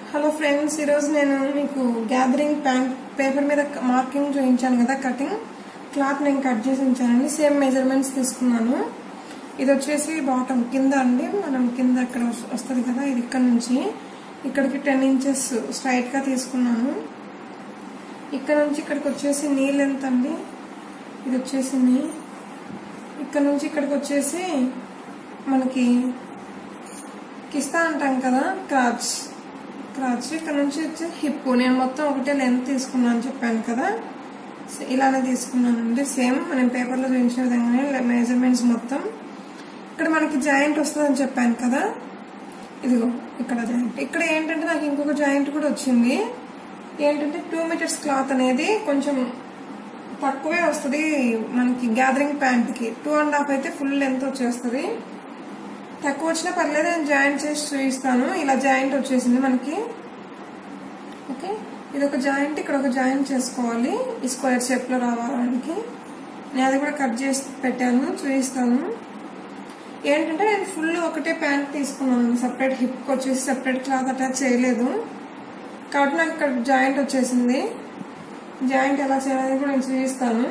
hello friends ఈరోజు నేను మీకు గ్యాదరింగ్ ప్యాంట్ పేపర్ మీద మార్కింగ్ చూపించాను కదా కటింగ్ క్లాత్ నేను కట్ చేసి ఉంచానండి సేమ్ మెజర్మెంట్స్ తీసుకున్నాను ఇది వచ్చేసి బాటమ్ కింద అండి మనం కింద ఇక్కడ వస్తుంది కదా ఇది ఇక్కడ నుంచి ఇక్కడికి టెన్ ఇంచెస్ స్ట్రైట్ గా తీసుకున్నాను ఇక్కడ నుంచి ఇక్కడికి వచ్చేసి నీ లెంత్ అండి ఇది వచ్చేసి నీ ఇక్కడ నుంచి ఇక్కడికి వచ్చేసి మనకి కిస్తా అంటాం కదా క్రాచ్ క్రాచ్ ఇక్కడ నుంచి వచ్చి హిప్ నేను మొత్తం ఒకటే లెంత్ తీసుకున్నాను చెప్పాను కదా స- ఇలానే తీసుకున్నానండి సేమ్ మనం పేపర్లో చూపించిన విధంగానే మెజర్మెంట్స్ మొత్తం ఇక్కడ మనకి జాయింట్ వస్తుందని చెప్పాను కదా ఇదిగో ఇక్కడ జాయింట్ ఇక్కడ ఏంటంటే నాకు ఇంకొక జాయింట్ కూడా వచ్చింది ఏంటంటే టూ మీటర్స్ క్లాత్ అనేది కొంచెం తక్కువే వస్తుంది మనకి గ్యాదరింగ్ ప్యాంట్కి టూ అండ్ హాఫ్ అయితే ఫుల్ లెంత్ వచ్చేస్తుంది తక్కువ వచ్చినా పర్లేదు నేను జాయింట్ చేసి చూపిస్తాను ఇలా జాయింట్ వచ్చేసింది మనకి ఓకే ఇది ఒక జాయింట్ ఇక్కడ ఒక జాయింట్ చేసుకోవాలి ఈ స్క్వేర్ షేప్ లో రావడానికి నేను అది కూడా కట్ చేసి పెట్టాను చూపిస్తాను ఏంటంటే నేను ఫుల్ ఒకటే ప్యాంట్ తీసుకున్నాను సపరేట్ హిప్ వచ్చేసి సపరేట్ క్లాత్ అటాచ్ చేయలేదు కాబట్టి నాకు ఇక్కడ జాయింట్ వచ్చేసింది జాయింట్ ఎలా చేయాలని కూడా నేను చూపిస్తాను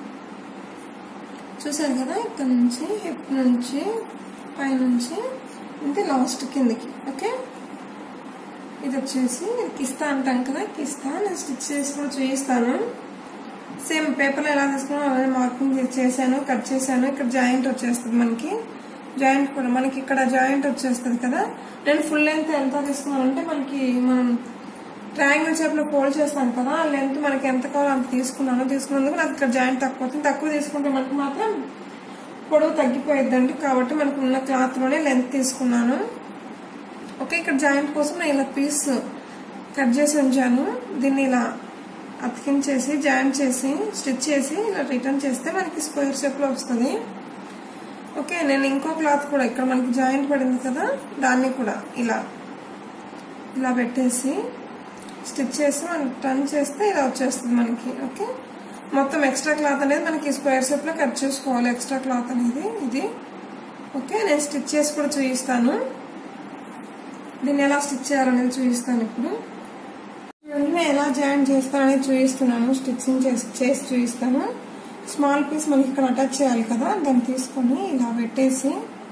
చూసారు కదా ఇక్కడ నుంచి హిప్ నుంచి పైనుంచి ఇది లాస్ట్ కిందికి ఓకే ఇది వచ్చేసి కిస్తా అంటాం కదా కిస్తా నేను స్టిచ్ చేసి కూడా చూపిస్తాను సేమ్ పేపర్లో ఎలా తీసుకున్నా అలానే మార్కింగ్ చేశాను కట్ చేశాను ఇక్కడ జాయింట్ వచ్చేస్తుంది మనకి జాయింట్ కూడా మనకి ఇక్కడ జాయింట్ వచ్చేస్తుంది కదా నేను ఫుల్ లెంత్ ఎంత తీసుకున్నాను అంటే మనకి మనం ట్రయాంగిల్ షేప్ లో ఫోల్డ్ చేస్తాం కదా ఆ లెంత్ మనకి ఎంత కావాలో అంత తీసుకున్నాను తీసుకున్నందుకు నాకు ఇక్కడ జాయింట్ తక్కువ అవుతుంది తక్కువ తీసుకుంటే మనకి మాత్రం పొడవు తగ్గిపోయిద్దండి కాబట్టి మనకు ఉన్న క్లాత్ లోనే లెంత్ తీసుకున్నాను ఓకే ఇక్కడ జాయింట్ కోసం నేను ఇలా పీస్ కట్ చేసి ఉంచాను దీన్ని ఇలా అతికించేసి జాయింట్ చేసి స్టిచ్ చేసి ఇలా రిటర్న్ చేస్తే మనకి స్క్వేర్ షేప్ లో వస్తుంది ఓకే నేను ఇంకో క్లాత్ కూడా ఇక్కడ మనకి జాయింట్ పడింది కదా దాన్ని కూడా ఇలా ఇలా పెట్టేసి స్టిచ్ చేసి మనం టర్న్ చేస్తే ఇలా వచ్చేస్తుంది మనకి ఓకే మొత్తం ఎక్స్ట్రా క్లాత్ అనేది మనకి స్క్వేర్ షేప్ లో కట్ చేసుకోవాలి ఎక్స్ట్రా క్లాత్ అనేది ఇది ఓకే నేను స్టిచ్ చేసి కూడా చూపిస్తాను దీన్ని ఎలా స్టిచ్ చేయాలనేది చూపిస్తాను ఇప్పుడు ఇవన్నీ ఎలా జాయిన్ చేస్తాననేది చూపిస్తున్నాను స్టిచ్చింగ్ చేసి చేసి చూపిస్తాను స్మాల్ పీస్ మనకి ఇక్కడ అటాచ్ చేయాలి కదా దాన్ని తీసుకొని ఇలా పెట్టేసి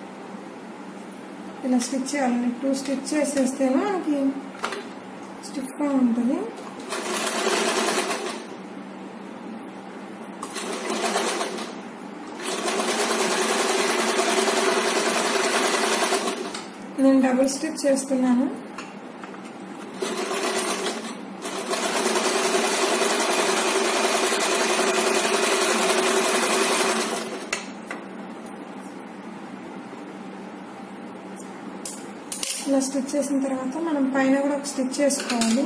ఇలా స్టిచ్ చేయాలి టూ స్టిచ్ చేసేస్తేనే మనకి స్టిఫ్గా ఉంటుంది నేను డబుల్ స్టిచ్ చేస్తున్నాను ఇలా స్టిచ్ చేసిన తర్వాత మనం పైన కూడా ఒక స్టిచ్ చేసుకోవాలి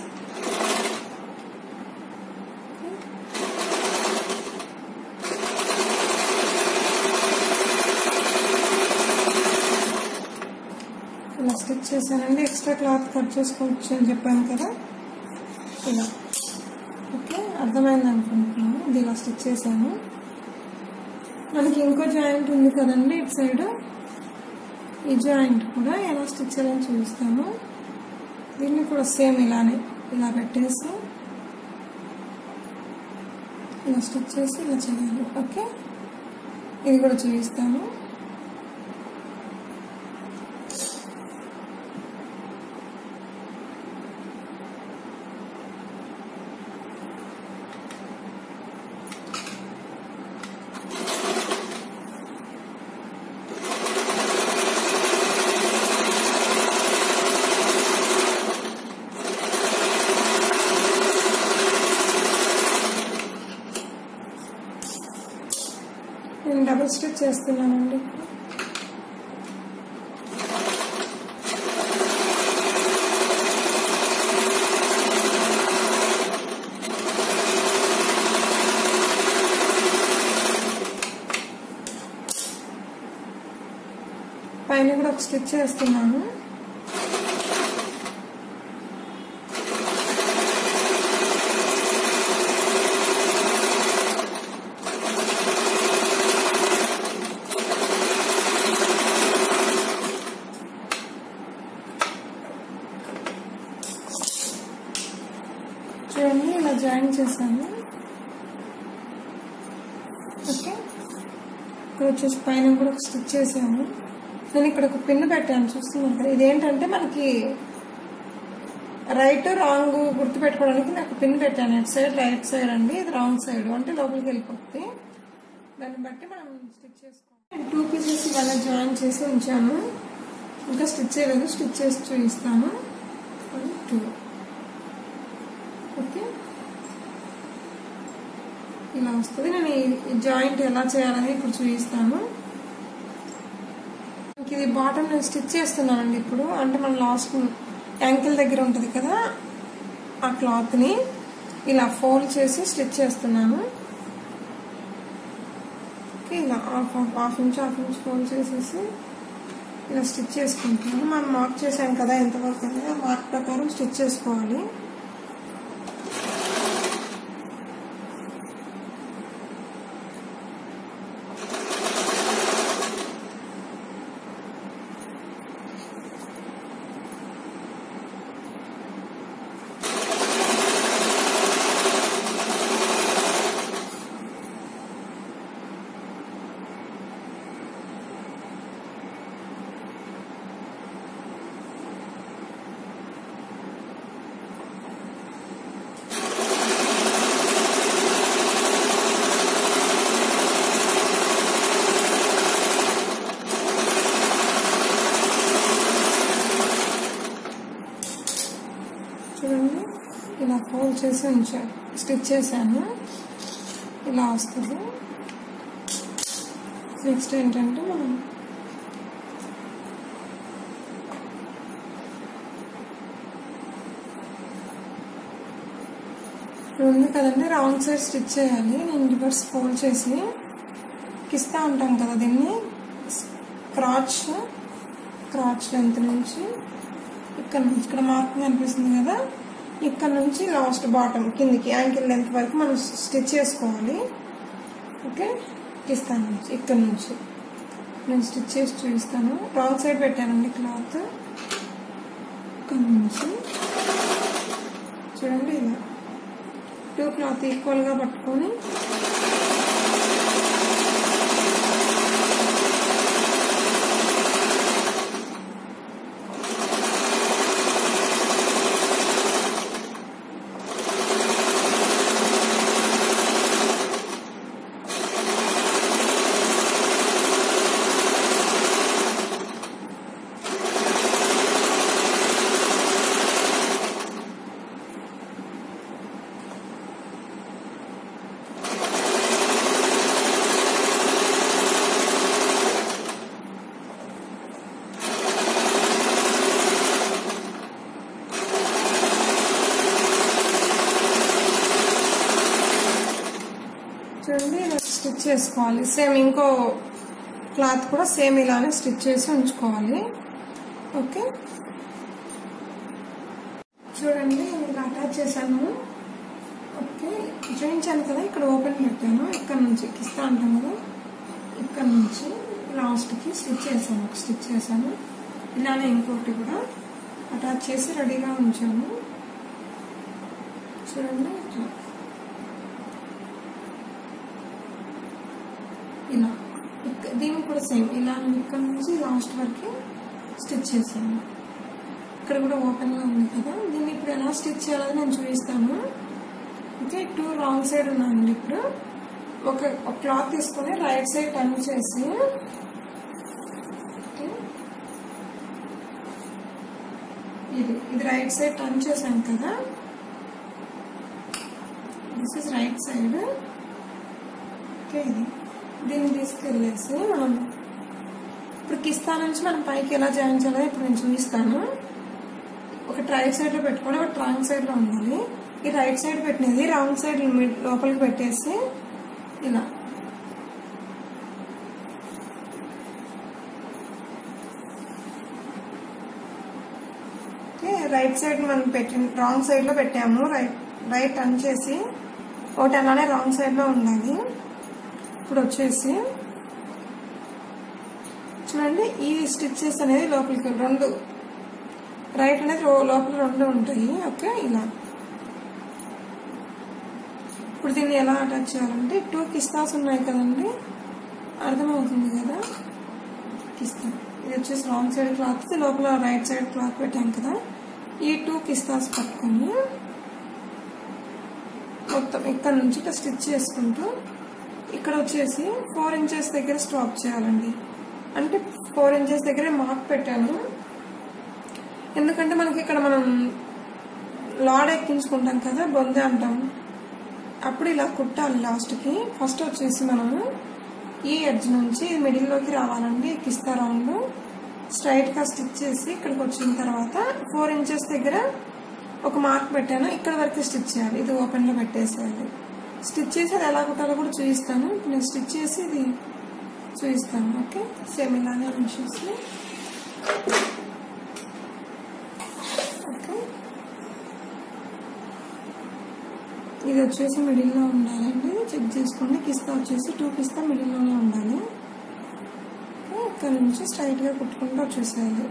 ఇలా స్టిచ్ చేశానండి ఎక్స్ట్రా క్లాత్ కట్ చేసుకోవచ్చు అని చెప్పాను కదా ఇలా ఓకే అర్థమైంది అనుకుంటున్నాను ఇది ఇలా స్టిచ్ చేశాను మనకి ఇంకో జాయింట్ ఉంది కదండి ఇటు సైడ్ ఈ జాయింట్ కూడా ఎలా స్టిచ్ చేయాలని చూపిస్తాను దీన్ని కూడా సేమ్ ఇలానే ఇలా పెట్టేసి ఇలా స్టిచ్ చేసి ఇలా చేయాలి ఓకే ఇది కూడా చూపిస్తాను నేను డబుల్ స్టిచ్ చేస్తున్నానండి పైన కూడా ఒక స్టిచ్ చేస్తున్నాను చూడండి ఇలా జాయిన్ చేశాను ఓకే ఇక్కడ వచ్చేసి పైన కూడా ఒక స్టిచ్ చేసాము నేను ఇక్కడ ఒక పిన్ పెట్టాను చూస్తున్నారు కదా ఇదేంటంటే మనకి రైట్ రాంగ్ గుర్తు పెట్టుకోవడానికి నాకు పిన్ పెట్టాను ఇటు సైడ్ రైట్ సైడ్ అండి ఇది రాంగ్ సైడ్ అంటే లోపలికి వెళ్ళిపోతుంది దాన్ని బట్టి మనం స్టిచ్ చేసుకోవాలి టూ పీసెస్ ఇలా జాయిన్ చేసి ఉంచాను ఇంకా స్టిచ్ చేయలేదు స్టిచ్ చేసి చూపిస్తాను టూ ఓకే ఇలా వస్తుంది నేను ఈ జాయింట్ ఎలా చేయాలని ఇప్పుడు చూపిస్తాను ఇది బాటమ్ నేను స్టిచ్ చేస్తున్నానండి ఇప్పుడు అంటే మన లాస్ట్ యాంకిల్ దగ్గర ఉంటుంది కదా ఆ క్లాత్ని ఇలా ఫోల్డ్ చేసి స్టిచ్ చేస్తున్నాను ఇలా half half inch half inch fold చేసేసి ఇలా స్టిచ్ చేసుకుంటున్నాను మనం మార్క్ చేసాం కదా ఎంతవరకు అనేది ఆ మార్క్ ప్రకారం స్టిచ్ చేసుకోవాలి చూడండి ఇలా ఫోల్డ్ చేసి ఉంచాను స్టిచ్ చేశాను ఇలా వస్తుంది నెక్స్ట్ ఏంటంటే మనం ఇప్పుడు ఉంది కదండి రాంగ్ సైడ్ స్టిచ్ చేయాలి నేను రివర్స్ ఫోల్డ్ చేసి కిస్తా అంటాం కదా దీన్ని క్రాచ్ క్రాచ్ లెంత్ నుంచి ఇక్కడ నుంచి ఇక్కడ మార్కింగ్ అనిపిస్తుంది కదా ఇక్కడ నుంచి లాస్ట్ బాటమ్ కిందికి యాంకిల్ లెంత్ వరకు మనం స్టిచ్ చేసుకోవాలి ఓకే ఇస్తాను నుంచి ఇక్కడ నుంచి నేను స్టిచ్ చేసి చూపిస్తాను రాంగ్ సైడ్ పెట్టానండి క్లాత్ ఇక్కడ నుంచి చూడండి ఇలా టూ క్లాత్ ఈక్వల్గా పట్టుకొని చూడండి ఇలా స్టిచ్ చేసుకోవాలి సేమ్ ఇంకో క్లాత్ కూడా సేమ్ ఇలానే స్టిచ్ చేసి ఉంచుకోవాలి ఓకే చూడండి నేను ఇలా అటాచ్ చేశాను ఓకే చూపించాను కదా ఇక్కడ ఓపెన్ పెట్టాను ఇక్కడ నుంచి కిస్తా అంటాం కదా ఇక్కడ నుంచి లాస్ట్కి స్టిచ్ చేశాను ఒక స్టిచ్ చేశాను ఇలానే ఇంకొకటి కూడా అటాచ్ చేసి రెడీగా ఉంచాను చూడండి ఇట్లా ఇలా ఇక్క- దీనికి కూడా సేమ్ ఇలా ఇక్కడ నుంచి లాస్ట్ వరకు స్టిచ్ చేశాను ఇక్కడ కూడా ఓపెన్గా ఉంది కదా దీన్ని ఇప్పుడు ఎలా స్టిచ్ చేయాలని నేను చూపిస్తాను ఓకే టూ రాంగ్ సైడ్ ఉన్నాయండి ఇప్పుడు ఒక ఒక క్లాత్ తీసుకొని రైట్ సైడ్ టర్న్ చేసి ఓకే ఇది ఇది రైట్ సైడ్ టర్న్ చేశాను కదా this is right side okay ఇది దీన్ని తీసుకెళ్ళేసి మనం ఇప్పుడు కిస్తా నుంచి మనం పైకి ఎలా జాయిన్ చేయాలో ఇప్పుడు నేను చూపిస్తాను ఒకటి రైట్ సైడ్ లో పెట్టుకోవాలి ఒకటి రాంగ్ సైడ్ లో ఉండాలి ఈ రైట్ సైడ్ పెట్టినది రాంగ్ సైడ్ మిడ్- లోపలికి పెట్టేసి ఇలా ఓకే రైట్ సైడ్ మనం పెట్టి రాంగ్ సైడ్ లో పెట్టాము రైట్ రైట్ టర్న్ చేసి ఒకటి అలానే రాంగ్ సైడ్ లో ఉండాలి ఇప్పుడు వచ్చేసి చూడండి ఈ స్టిచ్చెస్ అనేది లోపలికి రెండు రైట్ అనేది రో- లోపల రెండు ఉంటాయి ఓకే ఇలా ఇప్పుడు దీన్ని ఎలా అటాచ్ చేయాలంటే టూ కిస్తాస్ ఉన్నాయి కదండి అర్థమవుతుంది కదా కిస్తా ఇది వచ్చేసి రాంగ్ సైడ్ క్లాత్ ఇది లోపల రైట్ సైడ్ క్లాత్ పెట్టాం కదా ఈ టూ కిస్తాస్ పట్టుకొని మొత్తం ఇక్కడ నుంచి ఇట్లా స్టిచ్ చేసుకుంటూ ఇక్కడ వచ్చేసి ఫోర్ ఇంచెస్ దగ్గర స్టాప్ చేయాలండి అంటే ఫోర్ ఇంచెస్ దగ్గర మార్క్ పెట్టాను ఎందుకంటే మనకి ఇక్కడ మనం లాడ్ ఎక్కించుకుంటాం కదా బొందె అంటాం అప్పుడు ఇలా కుట్టాలి లాస్ట్కి ఫస్ట్ వచ్చేసి మనము ఈ ఎడ్జ్ నుంచి మిడిల్లోకి రావాలండి కిస్తా రౌండ్ స్ట్రైట్గా స్టిచ్ చేసి ఇక్కడికి వచ్చిన తర్వాత ఫోర్ ఇంచెస్ దగ్గర ఒక మార్క్ పెట్టాను ఇక్కడ వరకు స్టిచ్ చేయాలి ఇది ఓపెన్లో పెట్టేసేయాలి స్టిచ్ చేసి అది ఎలా కుట్టాలో కూడా చూపిస్తాను ఇప్పుడు నేను స్టిచ్ చేసి ఇది చూపిస్తాను ఓకే సేమ్ ఇలానే ఉంచేసి ఓకే ఇది వచ్చేసి మిడిల్లో ఉండాలండి చెక్ చేసుకోండి కిస్తా వచ్చేసి టూ కిస్తా మిడిల్లోనే ఉండాలి ఓకే, ఇక్కడ నుంచి స్ట్రైట్గా కుట్టుకుంటూ వచ్చేసేయాలి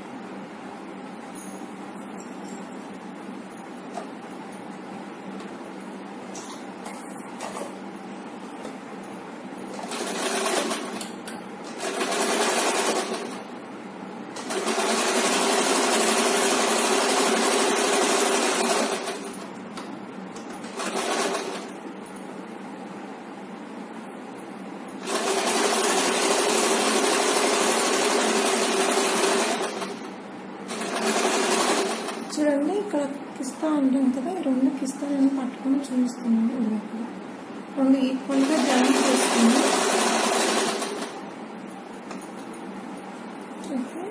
చూడండి ఇక్కడ కిస్తా ఉంటాం కదా ఈ రెండు కిస్తా నేను పట్టుకొని చూపిస్తున్నాను ఇది అక్కడ రెండు ఈక్వల్గా జాయిన్ చేసుకుని ఓకే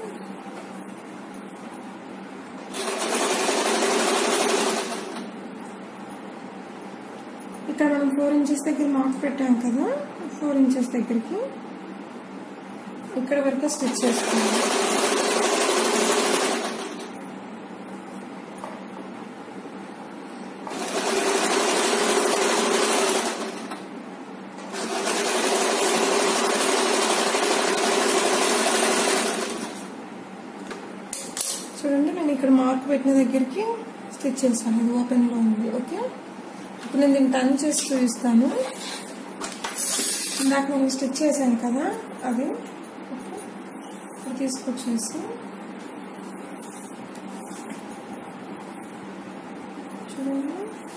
ఇక్కడ మనం ఫోర్ ఇంచెస్ దగ్గర మార్క్ పెట్టాం కదా ఫోర్ ఇంచెస్ దగ్గరికి ఇక్కడ వరకు స్టిచ్ చేసుకున్నాం చూడండి నేను ఇక్కడ మార్క్ పెట్టిన దగ్గరికి స్టిచ్ చేస్తాను ఇది ఓపెన్లో ఉంది ఓకే ఇప్పుడు నేను దీన్ని టర్న్ చేసి చూపిస్తాను ఇందాక నేను స్టిచ్ చేశాను కదా అది ఓకే ఇది తీసుకొచ్చేసి చూడండి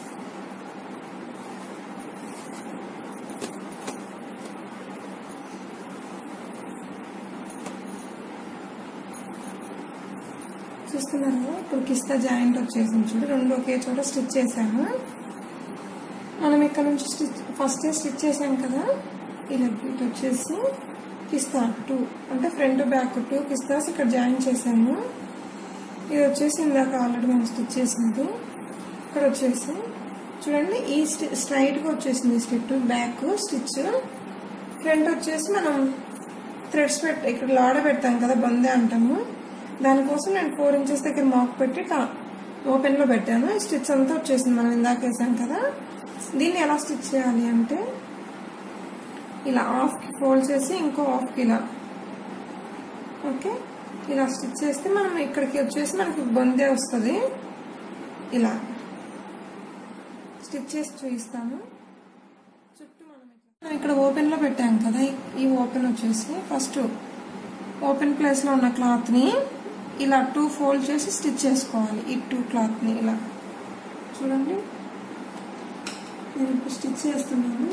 చూస్తున్నారు కదా ఇప్పుడు కిస్తా జాయింట్ వచ్చేసింది చూడు రెండు ఒకే చోట స్టిచ్ చేసాము మనం ఇక్కడ నుంచి స్టిచ్ ఫస్ట్ స్టిచ్ చేసాం కదా ఇలా ఇటు వచ్చేసి కిస్తా టూ అంటే ఫ్రంట్ బ్యాక్ టూ కిస్తాస్ ఇక్కడ జాయిన్ చేసాము ఇది వచ్చేసి ఇందాక ఆల్రెడీ మనం స్టిచ్ చేసింది ఇక్కడ వచ్చేసి చూడండి ఈ స్ట్రైట్గా వచ్చేసింది స్టిచ్ బ్యాక్ స్టిచ్ ఫ్రంట్ వచ్చేసి మనం థ్రెడ్స్ పెట్ ఇక్కడ లాడ పెడతాం కదా బందే అంటాము దానికోసం నేను ఫోర్ ఇంచెస్ దగ్గర మాక్ పెట్టి ఓపెన్ లో పెట్టాను ఈ స్టిచ్ అంతా వచ్చేసింది మనం ఇందాక వేసాం కదా దీన్ని ఎలా స్టిచ్ చేయాలి అంటే ఇలా హాఫ్ కి ఫోల్డ్ చేసి ఇంకో హాఫ్ కి ఇలా ఓకే ఇలా స్టిచ్ చేస్తే మనం ఇక్కడికి వచ్చేసి మనకి బొందే వస్తుంది ఇలా స్టిచ్ చేసి చూపిస్తాను చుట్టూ మనం ఇట్లా- మనం ఇక్కడ ఓపెన్ లో పెట్టాం కదా ఈ- ఈ ఓపెన్ వచ్చేసి ఫస్ట్ ఓపెన్ ప్లేస్ లో ఉన్న క్లాత్ ని ఇలా టూ ఫోల్డ్ చేసి స్టిచ్ చేసుకోవాలి ఈ టూ క్లాత్ ని ఇలా చూడండి నేను ఇప్పుడు స్టిచ్ చేస్తున్నాను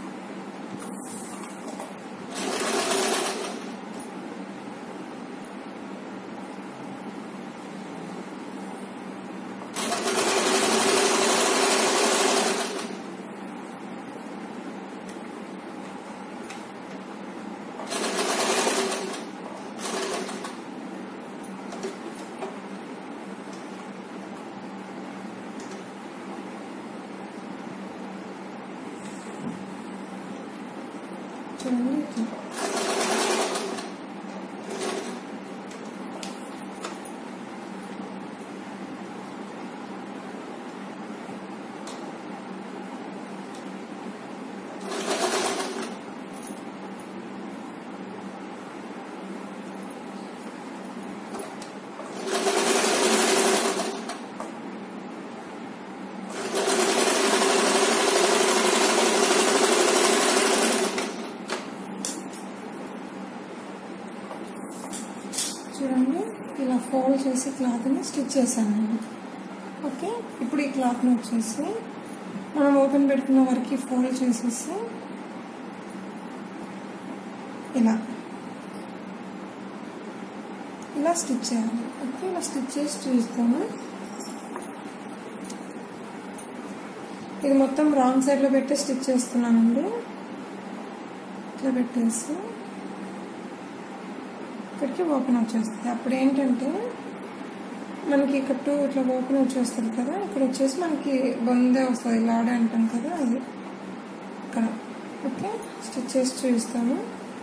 చూడండి ఇట్లా చేసి క్లాత్ని స్టిచ్ చేశాను నేను ఓకే ఇప్పుడు ఈ క్లాత్ని వచ్చేసి మనం ఓపెన్ పెట్టుకున్న వరకు ఫోల్డ్ చేసేసి ఇలా ఇలా స్టిచ్ చేయాలి ఓకే ఇలా స్టిచ్ చేసి చూస్తాను ఇది మొత్తం రాంగ్ సైడ్లో పెట్టి స్టిచ్ చేస్తున్నానండి ఇట్లా పెట్టేసి ఇక్కడికి ఓపెన్ వచ్చేస్తుంది అప్పుడు ఏంటంటే మనకి ఇక్కడ టూ ఇట్లా ఓపెన్ వచ్చేస్తుంది కదా ఇక్కడ వచ్చేసి మనకి బొందే వస్తుంది లాడే అంటాం కదా అది ఇక్కడ ఓకే స్టిచ్ చేసి చూపిస్తాను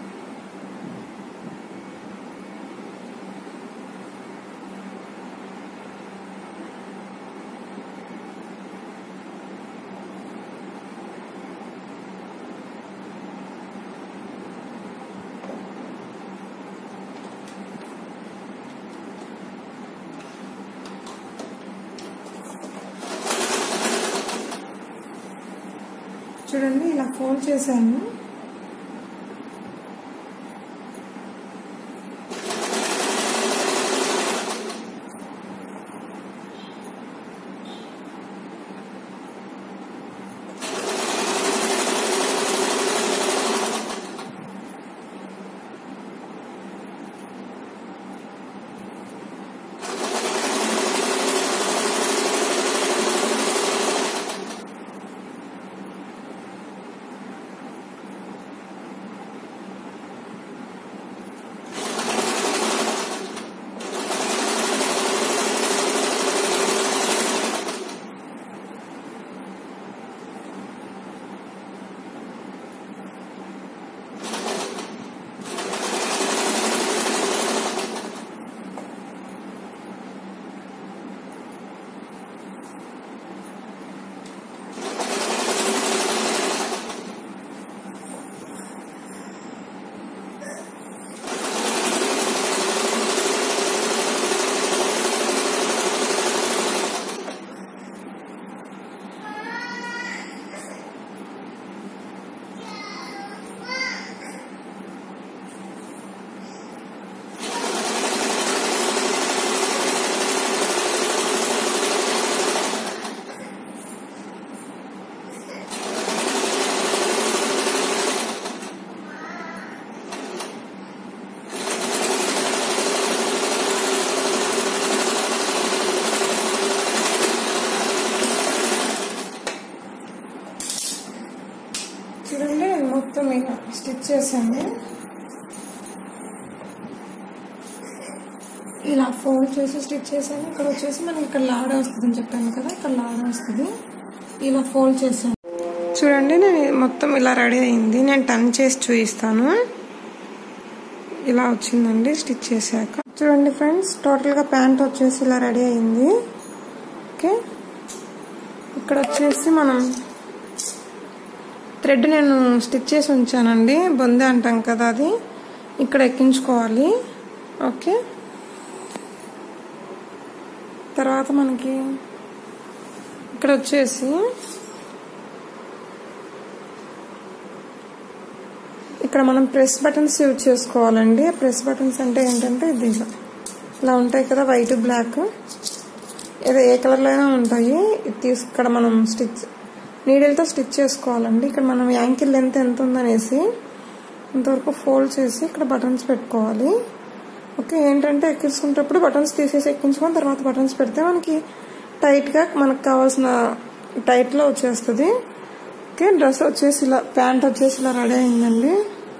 చూడండి ఇలా ఫోల్డ్ చేశాను చూడండి నేను మొత్తం ఇలా స్టిచ్ చేశాను ఇలా ఫోల్డ్ చేసి స్టిచ్ చేశాను ఇక్కడ వచ్చేసి మనకి ఇక్కడ లాడ వస్తుంది అని చెప్పాను కదా ఇక్కడ లాడ వస్తుంది ఇలా ఫోల్డ్ చేశాను చూడండి నేను మొత్తం ఇలా రెడీ అయింది నేను టర్న్ చేసి చూపిస్తాను ఇలా వచ్చిందండి స్టిచ్ చేశాక చూడండి ఫ్రెండ్స్ టోటల్గా ప్యాంట్ వచ్చేసి ఇలా రెడీ అయింది ఓకే ఇక్కడ వచ్చేసి మనం థ్రెడ్ నేను స్టిచ్ చేసి ఉంచానండి బొందే అంటాం కదా అది ఇక్కడ ఎక్కించుకోవాలి ఓకే తర్వాత మనకి ఇక్కడ వచ్చేసి ఇక్కడ మనం ప్రెస్ బటన్స్ యూజ్ చేసుకోవాలండి ప్రెస్ బటన్స్ అంటే ఏంటంటే ఇది ఇలా ఇలా ఉంటాయి కదా వైట్ బ్లాక్ ఏదో ఏ కలర్లో అయినా ఉంటాయి ఇది తీసు ఇక్కడ మనం స్టిచ్ నీడిల్తో స్టిచ్ చేసుకోవాలండి ఇక్కడ మనం యాంకిల్ లెంత్ ఎంత ఉందనేసి ఇంతవరకు ఫోల్డ్ చేసి ఇక్కడ బటన్స్ పెట్టుకోవాలి ఓకే ఏంటంటే ఎక్కించుకునేటప్పుడు బటన్స్ తీసేసి ఎక్కించుకొని తర్వాత బటన్స్ పెడితే మనకి టైట్గా మనకు కావాల్సిన టైట్లో వచ్చేస్తుంది ఓకే డ్రెస్ వచ్చేసి ఇలా ప్యాంట్ వచ్చేసి ఇలా రెడీ అయిందండి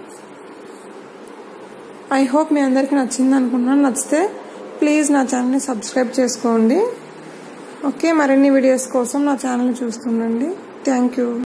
ఐ హోప్ మీ అందరికీ నచ్చింది అనుకుంటున్నాను నచ్చితే ప్లీజ్ నా ఛానల్ని సబ్స్క్రైబ్ చేసుకోండి ఓకే మరిన్ని వీడియోస్ కోసం నా ఛానల్ని చూస్తుండండి థ్యాంక్ యూ